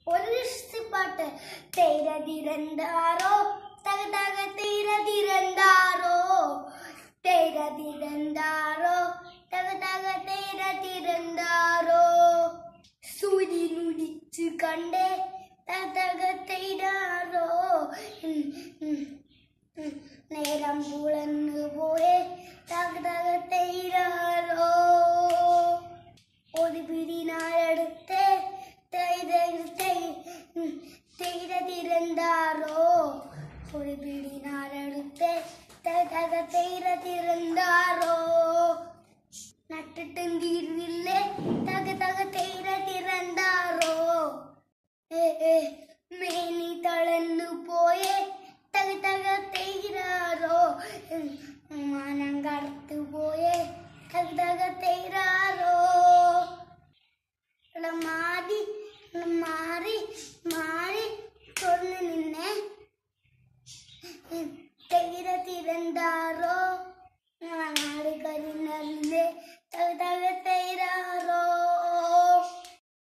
ஒரு பாட்டு தேர திறந்தாரோ தக தக தேர திறந்தாரோ தேர திறந்தாரோ தக தக தேர திறந்தாரோ சூதி நுடிச்சு கண்டே தக தக தேராரோ ம், ம், ம். நேரம் புலந்து போயே தக தக தேராரோ ஒரு பிடி நாள் எடுத்து தேட திறந்தாரோ ஒரு பிடி நாள் எடுத்து தக தேட திறந்தாரோ நட்டுட்டும் தீர்வில்லை தக தக தேட திறந்தாரோ ஏ, ஏ, மேனி தளர்ந்து போயே தக தக தேய்கிறாரோ மனம் கடத்து போயே தக தக தேய்கிறாரோ அட மாறி அட மாறி மாறி சொல்லு நின்னே தெய்ர திறந்தாரோ நாடு கருணர்ந்து தக